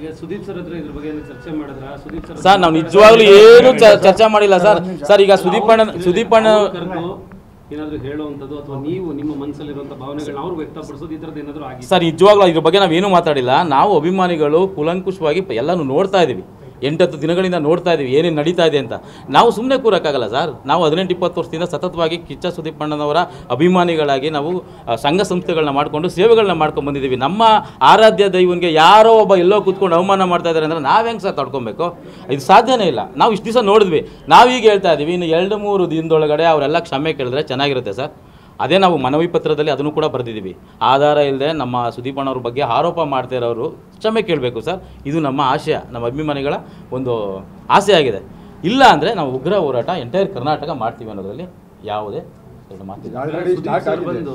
ಈಗ ಸುದೀಪ್ ಸರ್ ಹತ್ರ ಇದ್ರ ಬಗ್ಗೆ ಏನು ಚರ್ಚೆ ಮಾಡಿದ್ರ ಸುದೀಪ್ ಸರ್ ಸರ್ ನಾವು ನಿಜವಾಗ್ಲೂ ಏನು ಚ- ಚರ್ಚೆ ಮಾಡಿಲ್ಲ ಸರ್ ಸರ್ ಈಗ ಸುದೀಪ್ ಅಣ್ಣ ಸುದೀಪ್ ಅಣ್ಣ ಕರೆದು ಏನಾದ್ರು ಹೇಳುವಂಥದ್ದು ಅಥವಾ ನೀವು ನಿಮ್ಮ ಮನಸ್ಸಲ್ಲಿರುವಂಥ ಭಾವನೆಗಳನ್ನ ಅವ್ರು ವ್ಯಕ್ತಪಡಿಸೋದು ಈ ಥರದ್ದು ಏನಾದರೂ ಆಗಿದೆ ಸರ್ ನಿಜವಾಗ್ಲೂ ಇದ್ರ ಬಗ್ಗೆ ನಾವೇನು ಮಾತಾಡಿಲ್ಲ ನಾವು ಅಭಿಮಾನಿಗಳು ಕೂಲಂಕುಷವಾಗಿ ಪ- ಎಲ್ಲನೂ ನೋಡ್ತಾ ಇದ್ದೀವಿ ಎಂಟತ್ತು ದಿನಗಳಿಂದ ನೋಡ್ತಾ ಇದ್ದೀವಿ ಏನೇನು ನಡೀತಾ ಇದೆ ಅಂತ ನಾವು ಸುಮ್ಮನೆ ಕೂರಕ್ಕಾಗಲ್ಲ ಸರ್ ನಾವು ಹದಿನೆಂಟು ಇಪ್ಪತ್ತು ವರ್ಷದಿಂದ ಸತತವಾಗಿ ಕಿಚ್ಚ ಸುದೀಪ್ ಅಣ್ಣನವರ ಅಭಿಮಾನಿಗಳಾಗಿ ನಾವು ಆ, ಸಂಘ ಸಂಸ್ಥೆಗಳನ್ನ ಮಾಡಿಕೊಂಡು ಸೇವೆಗಳನ್ನ ಮಾಡ್ಕೊಂಡು ಬಂದಿದ್ದೀವಿ ನಮ್ಮ ಆರಾಧ್ಯ ದೈವನಿಗೆ ಯಾರೋ ಒಬ್ಬ ಎಲ್ಲೋ ಕೂತ್ಕೊಂಡು ಅವಮಾನ ಮಾಡ್ತಾ ಇದ್ದಾರೆ ಅಂದರೆ ನಾವು ಹೆಂಗೆ ಸರ್ ತಡ್ಕೊಬೇಕು ಇದು ಸಾಧ್ಯನೇ ಇಲ್ಲ ನಾವು ಇಷ್ಟು ದಿವಸ ನೋಡಿದ್ವಿ ನಾವೀಗ ಹೇಳ್ತಾ ಇದ್ದೀವಿ ಇನ್ನು ಎರಡು ಮೂರು ದಿನದೊಳಗಡೆ ಅವರೆಲ್ಲ ಕ್ಷಮೆ ಕೇಳಿದ್ರೆ ಚೆನ್ನಾಗಿರುತ್ತೆ ಸರ್ ಅದೇ ನಾವು ಮನವಿ ಪತ್ರದಲ್ಲಿ ಅದನ್ನು ಕೂಡ ಬರೆದಿದ್ದೀವಿ ಆಧಾರ ಇಲ್ಲದೆ ನಮ್ಮ ಸುದೀಪ್ ಅಣ್ಣವ್ರ ಬಗ್ಗೆ ಆರೋಪ ಮಾಡ್ತಾ ಇರೋರು ಕ್ಷಮೆ ಕೇಳಬೇಕು ಸರ್ ಇದು ನಮ್ಮ ಆಶಯ ನಮ್ಮ ಅಭಿಮಾನಿಗಳ ಒಂದು ಆಸೆ ಆಗಿದೆ ಇಲ್ಲ ಅಂದರೆ ನಾವು ಉಗ್ರ ಹೋರಾಟ ಎಂಟೈರ್ ಕರ್ನಾಟಕ ಮಾಡ್ತೀವಿ ಅನ್ನೋದ್ರಲ್ಲಿ ಯಾವುದೇ ಎರಡು ಮಾತಿಲ್ಲ ಆಲ್ರೆಡಿ ಸುದೀಪ್ ಸ್ಟಾರ್ಟ್ ಸರ್ ಆಗಿದೆ ಬಂದು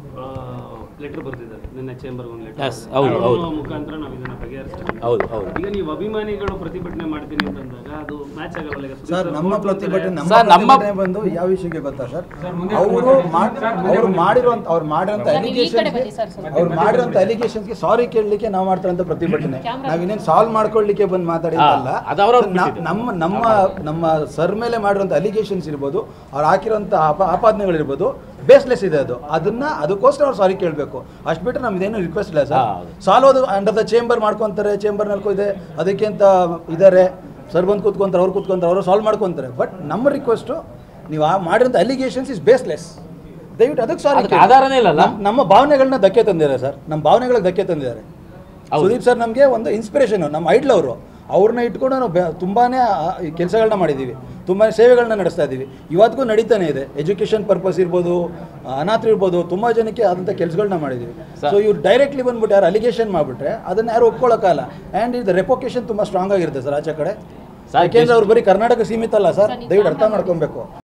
ಲೆಟರ್ ಬರೆದಿದ್ದಾರೆ ನಿನ್ನೆ ಚೇಂಬರ್ ಒಂದು Yes, ಲೆಟರ್ ಹೌದು, ಹೌದು. ಮುಖಾಂತರ ನಾವು ಇದನ್ನ ಬಗೆಹರಿಸ್ತೀವಿ ಹೌದು ಹೌದು ಈಗ ನೀವು ಅಭಿಮಾನಿಗಳು ಪ್ರತಿಭಟನೆ ಮಾಡ್ತೀನಿ ಅಂತಂದಾಗ ಅದು ಮ್ಯಾಚ್ ಆಗಲ್ಲ ಈಗ ಸುದೀಪ್ ಸರ್ ಸರ್ ನಮ್ಮ vote ಪ್ರತಿಭಟನೆ ಮಾಡ್ತಾರೆ. ನಮ್ಮ ಸರ್, ನಮ್ಮ- ಪ್ರತಿಭಟನೆ ಬಂದು ಯಾವ ವಿಷಯಕ್ಕೆ ಗೊತ್ತಾ ಸರ್ ಅವರು ಅವ್ರು ಮಾಡಿರುವಂತ ಅವ್ರು ಮಾಡಿರುವಂತ ಸರ್, ನೀವು ಈ ಕಡೆ ಬನ್ನಿ ಸರ್, ಅಲಿಗೇಷನ್ ಸ್ವಲ್ಪ. ಅವ್ರು ಮಾಡಿರುವಂತ ಅಲಿಗೇಷನ್ಸ್ಗೆ ಸಾರಿ ಕೇಳಲಿಕ್ಕೆ ನಾವು ಮಾಡ್ತಾರಂತ ಪ್ರತಿಭಟನೆ ನಾವ್ ಇನ್ನೇನು ಸಾಲ್ವ್ ಮಾಡ್ಕೊಳ್ಳಿಕ್ಕೆ ಬಂದು ಮಾತಾಡಿದ್ದಲ್ಲ ಹಾ, ಅದು ಅವ್ರವ್ರು ನ- ಬಿಟ್ಟಿದ್ದು. ನಮ್ಮ ನಮ್ಮ ನಮ್ಮ ಸರ್ ಮೇಲೆ ಮಾಡಿರುವಂತ ಅಲಿಗೇಷನ್ಸ್ ಇರ್ಬೋದು ಅವ್ರು ಹಾಕಿರುವಂತ ಆಪ- ಆಪಾದನೆಗಳಿರ್ಬೋದು ಬೇಸ್ಲೆಸ್ ಇದೆ ಅದು ಅದನ್ನ ಅದಕ್ಕೋಸ್ಕರ ಅವ್ರು ಸಾರಿ ಕೇಳಬೇಕು ಅಷ್ಟು ಬಿಟ್ಟರೆ ನಮ್ದೇನು ರಿಕ್ವೆಸ್ಟ್ ಇಲ್ಲ ಸರ್ ಹಾ, ಹೌದು. ಸಾಲ್ವ್ ಅದು ಅಂಡರ್ ದ ಚೇಂಬರ್ ಮಾಡ್ಕೊಂತಾರೆ ಚೇಂಬರ್ ಇದೆ ಅದಕ್ಕೆ ಅಂತ ಇದ್ದಾರೆ ಸರ್ ಬಂದು ಕೂತ್ಕೊಂತಾರೆ ಅವ್ರು ಕೂತ್ಕೊಂತಾರೆ ಅವರು ಸಾಲ್ವ್ ಮಾಡ್ಕೊಂತಾರೆ ಬಟ್ ನಮ್ಮ ರಿಕ್ವೆಸ್ಟು ನೀವು ಆ ಮಾಡಿರೋಂಥ ಅಲಿಗೇಷನ್ಸ್ ಇಸ್ ಬೇಸ್ಲೆಸ್ ದಯವಿಟ್ಟು ಅದಕ್ಕೆ ಸಾರಿ ಅದಕ್ಕೆ ಆಧಾರನೇ ಇಲ್ಲಲ್ಲ? ನಮ್ಮ ಭಾವನೆಗಳನ್ನ ಧಕ್ಕೆ ತಂದಿದ್ದಾರೆ ಸರ್ ನಮ್ಮ ಭಾವನೆಗಳಿಗೆ ಧಕ್ಕೆ ತಂದಿದ್ದಾರೆ ಹೌದು. ಸುದೀಪ್ ಸರ್ ನಮಗೆ ಒಂದು ಇನ್ಸ್ಪಿರೇಷನ್ ನಮ್ಮ ಐಡ್ಲ್ ಅವರು ಅವ್ರನ್ನ ಇಟ್ಕೊಂಡು ನಾವು ಬೆ- ತುಂಬಾನೇ ಕೆಲಸಗಳನ್ನ ಮಾಡಿದ್ದೀವಿ ತುಂಬಾ ಸೇವೆಗಳನ್ನ ನಡೆಸ್ತಾ ಇದ್ದೀವಿ ಇವತ್ತಿಗೂ ನಡೀತಾನೆ ಇದೆ ಎಜುಕೇಷನ್ ಪರ್ಪಸ್ ಇರ್ಬೋದು ಅನಾಥರು ಇರ್ಬೋದು ತುಂಬ ಜನಕ್ಕೆ ಆದಂಥ ಕೆಲಸಗಳನ್ನ ಮಾಡಿದ್ದೀವಿ ಸರ್. ಸೊ ಇವ್ರು ಡೈರೆಕ್ಟ್ಲಿ ಬಂದ್ಬಿಟ್ಟು ಯಾರು ಅಲಿಗೇಷನ್ ಮಾಡಿಬಿಟ್ರೆ ಅದನ್ನ ಯಾರು ಒಪ್ಕೊಳ್ಳೋಕ್ಕಲ್ಲ ಆ್ಯಂಡ್ ಇದು ರೆಪೊಕೇಶನ್ ತುಂಬ ಸ್ಟ್ರಾಂಗ್ ಆಗಿರುತ್ತೆ ಸರ್ ಆಚೆ ಕಡೆ ಸರ್, ಯಾಕೆಂದ್ರೆ ಅವ್ರು ಬರೀ ಕರ್ನಾಟಕ ಸೀಮಿತ ಅಲ್ಲ ಸರ್ ಸರ್, ನೀವು ದಯವಿಟ್ಟು ಅರ್ಥ ಕ್ಯಾಮ್ರಾ ಮಾಡ್ಕೊಬೇಕು